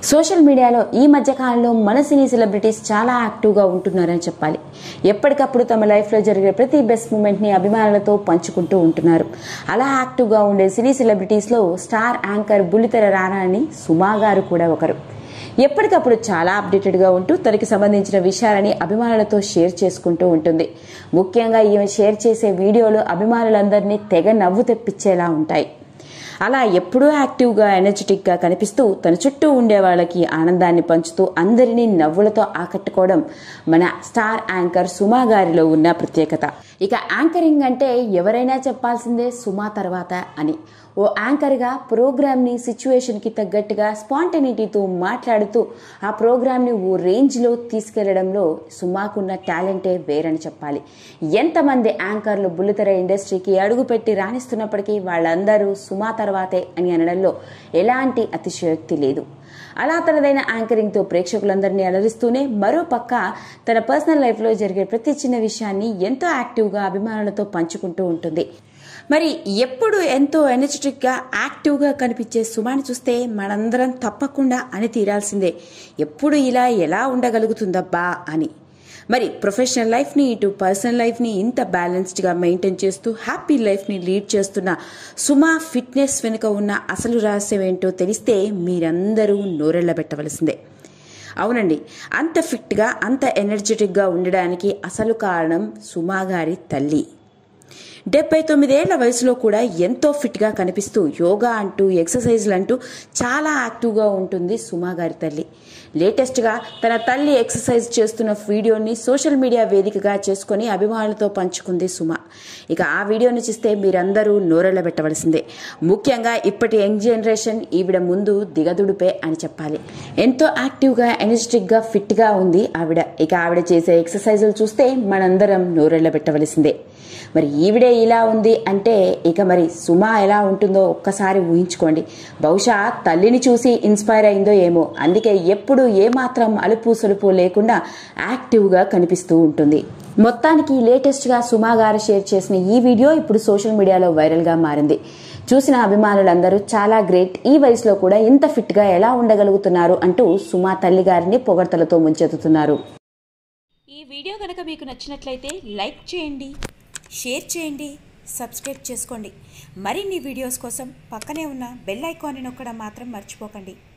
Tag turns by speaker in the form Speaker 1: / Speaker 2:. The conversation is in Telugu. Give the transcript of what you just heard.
Speaker 1: సోషల్ మీడియాలో ఈ మధ్య కాలంలో మన సినీ సెలబ్రిటీస్ చాలా యాక్టివ్గా ఉంటున్నారని చెప్పాలి ఎప్పటికప్పుడు తమ లైఫ్లో జరిగే ప్రతి బెస్ట్ మూమెంట్ని అభిమానులతో పంచుకుంటూ ఉంటున్నారు అలా యాక్టివ్గా ఉండే సినీ సెలబ్రిటీస్లో స్టార్ యాంకర్ బుల్లితెర రానాని సుమా గారు కూడా ఒకరు ఎప్పటికప్పుడు చాలా అప్డేటెడ్గా ఉంటూ తనకి సంబంధించిన విషయాలని అభిమానులతో షేర్ చేసుకుంటూ ఉంటుంది ముఖ్యంగా ఈమె షేర్ చేసే వీడియోలు అభిమానులందరినీ తెగ నవ్వు తెప్పించేలా ఉంటాయి అలా ఎప్పుడూ యాక్టివ్గా ఎనర్జెటిక్గా కనిపిస్తూ తన చుట్టూ ఉండే వాళ్ళకి ఆనందాన్ని పంచుతూ అందరినీ నవ్వులతో ఆకట్టుకోవడం మన స్టార్ యాంకర్ సుమా గారిలో ఉన్న ప్రత్యేకత ఇక యాంకరింగ్ అంటే ఎవరైనా చెప్పాల్సిందే సుమా తర్వాత అని ఓ యాంకర్గా ప్రోగ్రామ్ని సిచ్యువేషన్కి తగ్గట్టుగా స్పాంటనిటీతో మాట్లాడుతూ ఆ ప్రోగ్రామ్ని ఓ రేంజ్లో తీసుకెళ్లడంలో సుమాకున్న టాలెంటే వేరని చెప్పాలి ఎంతమంది యాంకర్లు బుల్లితెర ఇండస్ట్రీకి అడుగుపెట్టి రాణిస్తున్నప్పటికీ వాళ్ళందరూ సుమా తర్వాతే అని అనడంలో ఎలాంటి అతిశయోక్తి లేదు అలా తనదైన యాంకరింగ్తో ప్రేక్షకులందరినీ అలరిస్తూనే మరో పక్క తన పర్సనల్ లైఫ్లో జరిగే ప్రతి చిన్న విషయాన్ని ఎంతో యాక్టివ్గా అభిమానులతో పంచుకుంటూ ఉంటుంది మరి ఎప్పుడు ఎంతో ఎనర్జెటిక్గా యాక్టివ్గా కనిపించే సుమాని చూస్తే మనందరం తప్పకుండా అని తీరాల్సిందే ఎప్పుడు ఇలా ఎలా ఉండగలుగుతుందబ్బా అని మరి ప్రొఫెషనల్ లైఫ్ని ఇటు పర్సనల్ లైఫ్ని ఇంత బ్యాలెన్స్డ్గా మెయింటైన్ చేస్తూ హ్యాపీ లైఫ్ని లీడ్ చేస్తున్న సుమా ఫిట్నెస్ వెనుక ఉన్న అసలు రహస్యం ఏంటో తెలిస్తే మీరందరూ నోరెళ్లబెట్టవలసిందే అవునండి అంత ఫిట్గా అంత ఎనర్జెటిక్గా ఉండడానికి అసలు కారణం సుమా గారి తల్లి డెబ్బై తొమ్మిదేళ్ల వయసులో కూడా ఎంతో ఫిట్గా కనిపిస్తూ యోగా అంటూ ఎక్సర్సైజ్లు అంటూ చాలా యాక్టివ్గా ఉంటుంది సుమా గారి తల్లి లేటెస్ట్గా తన తల్లి ఎక్సర్సైజ్ చేస్తున్న వీడియోని సోషల్ మీడియా వేదికగా చేసుకొని అభిమానులతో పంచుకుంది సుమ ఇక ఆ వీడియోని చూస్తే మీరందరూ నోరెళ్లబెట్టవలసిందే ముఖ్యంగా ఇప్పటి యంగ్ జనరేషన్ ఈవిడ ముందు దిగదుడిపే అని చెప్పాలి ఎంతో యాక్టివ్గా ఎనర్జెటిక్గా ఫిట్గా ఉంది ఆవిడ ఇక ఆవిడ చేసే ఎక్సర్సైజులు చూస్తే మనందరం నోరెళ్లబెట్టవలసిందే మరి ఈవిడే ఇలా ఉంది అంటే ఇక మరి సుమా ఎలా ఉంటుందో ఒక్కసారి ఊహించుకోండి బహుశా తల్లిని చూసి ఇన్స్పైర్ అయిందో ఏమో అందుకే ఎప్పుడు ఏమాత్రం అలుపు సొలుపు లేకుండా యాక్టివ్గా కనిపిస్తూ ఉంటుంది మొత్తానికి లేటెస్ట్గా సుమా గారు షేర్ చేసిన ఈ వీడియో ఇప్పుడు సోషల్ మీడియాలో వైరల్గా మారింది చూసిన అభిమానులందరూ చాలా గ్రేట్ ఈ వయసులో కూడా ఇంత ఫిట్గా ఎలా ఉండగలుగుతున్నారు అంటూ సుమా తల్లి గారిని పొగడ్తలతో ముంచెత్తుతున్నారు
Speaker 2: ఈ వీడియో కనుక మీకు నచ్చినట్లయితే లైక్ చేయండి షేర్ చేయండి సబ్స్క్రైబ్ చేసుకోండి మరిన్ని వీడియోస్ కోసం పక్కనే ఉన్న బెల్ ఐకాన్ని నొక్కడం మాత్రం మర్చిపోకండి